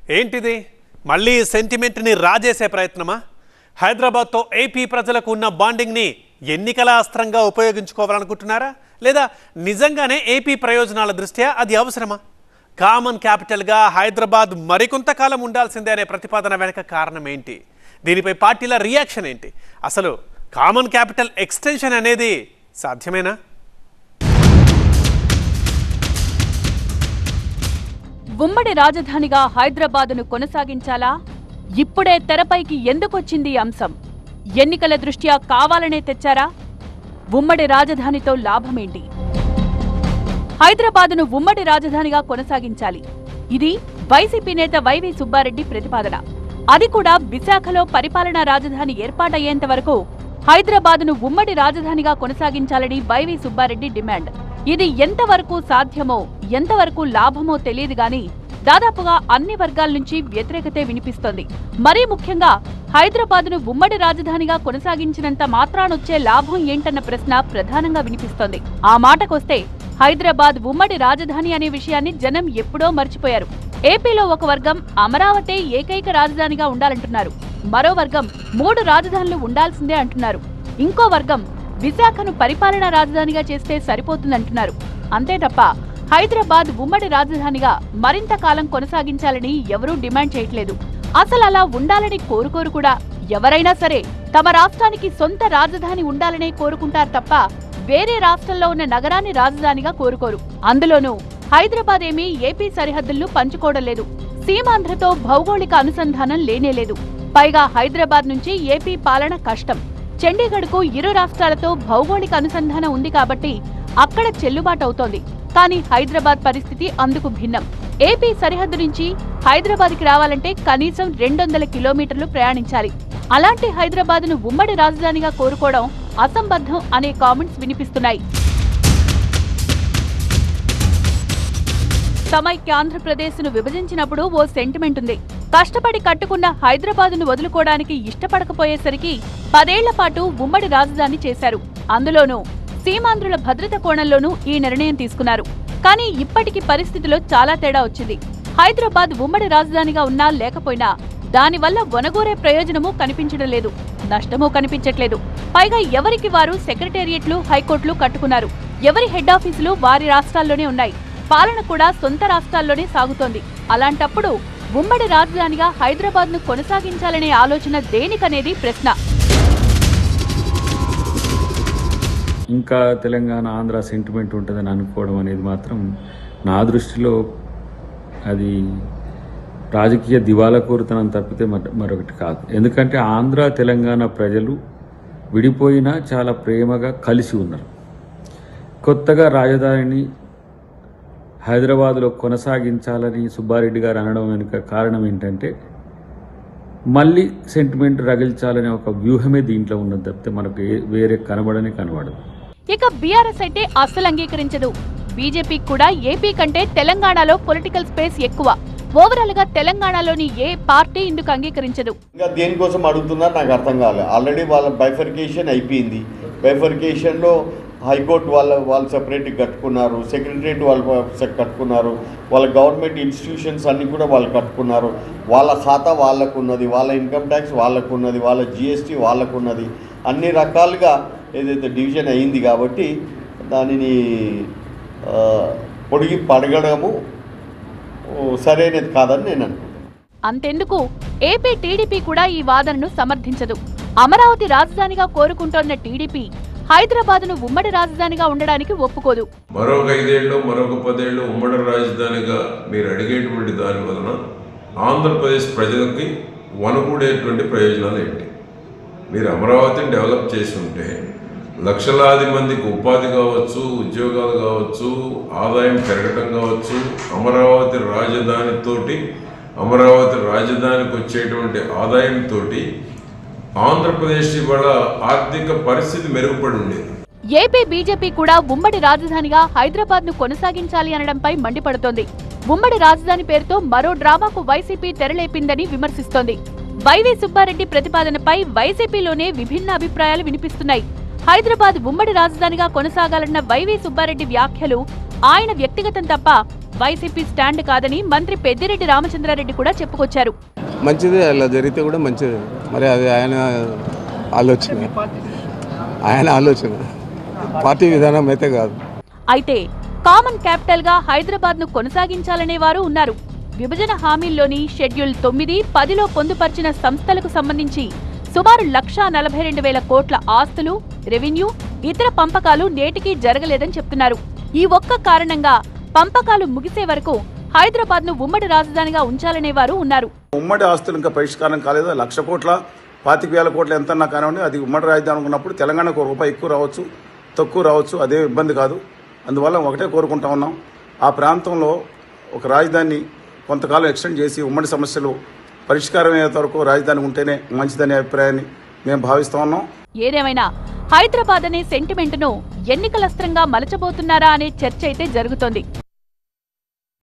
ఏంటిది మళ్ళీ సెంటిమెంట్ని రాజేసే ప్రయత్నమా హైదరాబాద్తో ఏపీ ప్రజలకు ఉన్న బాండింగ్ని ఎన్నికల అస్త్రంగా ఉపయోగించుకోవాలనుకుంటున్నారా లేదా నిజంగానే ఏపీ ప్రయోజనాల దృష్ట్యా అది అవసరమా కామన్ క్యాపిటల్గా హైదరాబాద్ మరికొంతకాలం ఉండాల్సిందే అనే ప్రతిపాదన వెనక కారణం ఏంటి దీనిపై పార్టీల రియాక్షన్ ఏంటి అసలు కామన్ క్యాపిటల్ ఎక్స్టెన్షన్ అనేది సాధ్యమేనా ఉమ్మడి రాజధానిగా హైదరాబాదును కొనసాగించాలా ఇప్పుడే తెరపైకి ఎందుకొచ్చింది ఈ అంశం ఎన్నికల దృష్ట్యా కావాలనే తెచ్చారా ఉమ్మడి రాజధానితో లాభమేంటి హైదరాబాదును ఉమ్మడి రాజధానిగా కొనసాగించాలి ఇది వైసీపీ నేత వైవి సుబ్బారెడ్డి ప్రతిపాదన అది కూడా విశాఖలో పరిపాలనా రాజధాని ఏర్పాటయ్యేంత వరకు హైదరాబాదును ఉమ్మడి రాజధానిగా కొనసాగించాలని వైవి సుబ్బారెడ్డి డిమాండ్ ఇది ఎంతవరకు సాధ్యమో ఎంతవరకు లాభమో తెలియదు గాని దాదాపుగా అన్ని వర్గాల నుంచి వ్యతిరేకతే వినిపిస్తోంది మరీ ముఖ్యంగా హైదరాబాదును ఉమ్మడి రాజధానిగా కొనసాగించినంత మాత్రానొచ్చే లాభం ఏంటన్న ప్రశ్న ప్రధానంగా వినిపిస్తోంది ఆ మాటకొస్తే హైదరాబాద్ ఉమ్మడి రాజధాని అనే విషయాన్ని జనం ఎప్పుడో మర్చిపోయారు ఏపీలో ఒక వర్గం అమరావతి ఏకైక రాజధానిగా ఉండాలంటున్నారు మరో వర్గం మూడు రాజధానులు ఉండాల్సిందే అంటున్నారు ఇంకో వర్గం విశాఖను పరిపాలనా రాజధానిగా చేస్తే సరిపోతుందంటున్నారు అంతే తప్ప హైదరాబాద్ ఉమ్మడి రాజధానిగా మరింత కాలం కొనసాగించాలని ఎవరూ డిమాండ్ చేయట్లేదు అసలు అలా ఉండాలని కోరుకోరు కూడా ఎవరైనా సరే తమ రాష్ట్రానికి సొంత రాజధాని ఉండాలనే కోరుకుంటారు తప్ప వేరే రాష్ట్రంలో ఉన్న నగరాన్ని రాజధానిగా కోరుకోరు అందులోనూ హైదరాబాద్ ఏమీ ఏపీ సరిహద్దులను పంచుకోవడం లేదు సీమాంధ్రతో భౌగోళిక అనుసంధానం లేనేలేదు పైగా హైదరాబాద్ నుంచి ఏపీ పాలన కష్టం చండీగఢ్కు ఇరు రాష్ట్రాలతో భౌగోళిక అనుసంధానం ఉంది కాబట్టి అక్కడ చెల్లుబాటు అవుతోంది కానీ హైదరాబాద్ పరిస్థితి అందుకు భిన్నం ఏపీ సరిహద్దు నుంచి హైదరాబాద్కి రావాలంటే కనీసం రెండొందల కిలోమీటర్లు ప్రయాణించాలి అలాంటి హైదరాబాద్ను ఉమ్మడి రాజధానిగా కోరుకోవడం అసంబద్ధం అనే కామెంట్స్ వినిపిస్తున్నాయి సమైక్య ఆంధ్రప్రదేశ్ను విభజించినప్పుడు ఓ సెంటిమెంట్ ఉంది కష్టపడి కట్టుకున్న హైదరాబాదును వదులుకోవడానికి ఇష్టపడకపోయేసరికి పదేళ్ల పాటు ఉమ్మడి రాజధాని చేశారు అందులోనూ సీమాంధ్రుల భద్రత కోణంలోనూ ఈ నిర్ణయం తీసుకున్నారు కానీ ఇప్పటికి పరిస్థితిలో చాలా తేడా వచ్చింది హైదరాబాద్ ఉమ్మడి రాజధానిగా ఉన్నా లేకపోయినా దానివల్ల వనగోరే ప్రయోజనమూ కనిపించడం లేదు నష్టమూ కనిపించట్లేదు పైగా ఎవరికి వారు సెక్రటేరియట్లు హైకోర్టులు కట్టుకున్నారు ఎవరి హెడ్ ఆఫీసులు వారి రాష్ట్రాల్లోనే ఉన్నాయి పాలన కూడా సొంత రాష్ట్రాల్లోనే సాగుతోంది అలాంటప్పుడు ఉమ్మడి రాజధానిగా హైదరాబాద్ ను కొనసాగించాలనే ఆలోచన దేనికనేది ప్రశ్న ఇంకా తెలంగాణ ఆంధ్ర సెంటిమెంట్ ఉంటుందని అనుకోవడం అనేది మాత్రం నా దృష్టిలో అది రాజకీయ దివాలకోరుతనం తప్పితే మర- మరొకటి కాదు ఎందుకంటే ఆంధ్ర తెలంగాణ ప్రజలు విడిపోయినా చాలా ప్రేమగా కలిసి ఉన్నారు కొత్తగా రాజధానిని హైదరాబాద్లో కొనసాగించాలని సుబ్బారెడ్డి గారు అనడం వెనుక కారణం ఏంటంటే మళ్ళీ సెంటిమెంట్ రగిల్చాలనే ఒక వ్యూహమే దీంట్లో ఉన్నది తప్పితే మనకు ఏ- వేరే కనబడని కనబడదు ఇక బీఆర్ఎస్ అయితే అస్సలు అంగీకరించదు బీజేపీ కూడా ఏపీ కంటే తెలంగాణలో పొలిటికల్ స్పేస్ ఎక్కువ ఓవరాల్ గా తెలంగాణలోని ఏ పార్టీ ఇందుకు అంగీకరించదు ఇంకా దేనికోసం అడుగుతున్నారు నాకు అర్థం కాలేదు ఆల్రెడీ వాళ్ళ బైఫర్కేషన్ అయిపోయింది బైఫర్కేషన్లో హైకోర్టు వాళ్ళ వాళ్ళు సెపరేట్ కట్టుకున్నారు సెక్రటరేట్ వాళ్ళు సె- కట్టుకున్నారు వాళ్ళ గవర్నమెంట్ ఇన్స్టిట్యూషన్స్ అన్నీ కూడా వాళ్ళు కట్టుకున్నారు వాళ్ళ ఖాతా వాళ్ళకు ఉన్నది వాళ్ళ ఇన్కమ్ ట్యాక్స్ వాళ్ళకు ఉన్నది వాళ్ళ జిఎస్టీ వాళ్ళకు ఉన్నది అన్ని రకాలుగా ఏదైతే డివిజన్ అయింది కాబట్టి దానిని ఆ, పొడిగి పడగడము ఓ, సరైనది కాదని నేను అనుకుంటున్నాను అంతెందుకు ఏపీ టీడీపీ కూడా ఈ వాదనను సమర్థించదు అమరావతి రాజధానిగా కోరుకుంటోన్న టీడీపీ హైదరాబాద్ను ఉమ్మడి రాజధానిగా ఉండడానికి ఒప్పుకోదు మరొక ఐదేళ్ళు మరొక పదేళ్ళు ఉమ్మడి రాజధానిగా మీరు అడిగేటువంటి దాని వలన ఆంధ్రప్రదేశ్ ప్రజలకి వనకూడేటువంటి ప్రయోజనాలు ఏంటి మీరు అమరావతిని డెవలప్ చేసి ఉంటే లక్షలాది మందికి ఉపాధి కావచ్చు ఉద్యోగాలు కావచ్చు ఆదాయం పెరగటం కావచ్చు అమరావతి రాజధానితోటి అమరావతి రాజధానికి వచ్చేటువంటి ఆదాయంతోటి ఆంధ్రప్రదేశ్ ఇవాళ ఆర్థిక పరిస్థితి మెరుగుపడి ఉండేది ఏపీ బీజేపీ కూడా ఉమ్మడి రాజధానిగా హైదరాబాద్ ను కొనసాగించాలి అనడంపై మండిపడుతోంది ఉమ్మడి రాజధాని పేరుతో మరో డ్రామాకు వైసీపీ తెరలేపిందని విమర్శిస్తోంది వైవి సుబ్బారెడ్డి ప్రతిపాదనపై వైసీపీలోనే విభిన్న అభిప్రాయాలు వినిపిస్తున్నాయి హైదరాబాద్ ఉమ్మడి రాజధానిగా కొనసాగాలన్న వైవి సుబ్బారెడ్డి వ్యాఖ్యలు ఆయన వ్యక్తిగతం తప్ప వైసీపీ స్టాండ్ కాదని మంత్రి పెద్దిరెడ్డి రామచంద్రారెడ్డి కూడా చెప్పుకొచ్చారు మంచిదే అలా జరిగితే కూడా మంచిదే మరి అది ఆయన ఆలోచన ఆయన ఆలోచన పార్టీ విధానం అయితే కాదు అయితే కామన్ క్యాపిటల్ గా హైదరాబాద్ ను కొనసాగించాలనే వారు ఉన్నారు విభజన హామీల్లోని షెడ్యూల్ తొమ్మిది పదిలో పొందుపరిచిన సంస్థలకు సంబంధించి సుమారు లక్షా నలభై రెండు వేల కోట్ల ఆస్తులు రెవెన్యూ ఇతర పంపకాలు నేటికీ జరగలేదని చెప్తున్నారు ఈ ఒక్క కారణంగా పంపకాలు ముగిసే వరకు హైదరాబాద్ ను ఉమ్మడి రాజధానిగా ఉంచాలనే వారు ఉన్నారు ఉమ్మడి ఆస్తులు ఇంకా పరిష్కారం కాలేదు లక్ష కోట్ల పాతిక వేల కోట్ల ఎంతన్నా కానివ్వండి అది ఉమ్మడి రాజధాని అనుకున్నప్పుడు తెలంగాణకు ఒక రూపాయి ఎక్కువ రావచ్చు తక్కువ రావచ్చు అదే ఇబ్బంది కాదు అందువల్ల ఒకటే కోరుకుంటా ఉన్నాం ఆ ప్రాంతంలో ఒక రాజధాని కొంతకాలం ఎక్స్టెండ్ చేసి ఉమ్మడి సమస్యలు పరిష్కారం అయ్యేంత వరకు రాజధాని ఉంటేనే మంచిదనే అభిప్రాయాన్ని మేము భావిస్తా ఉన్నాం ఏదేమైనా హైదరాబాద్ అనే సెంటిమెంట్ ను ఎన్నికలస్త్రంగా మలచబోతున్నారా అనే చర్చ అయితే జరుగుతోంది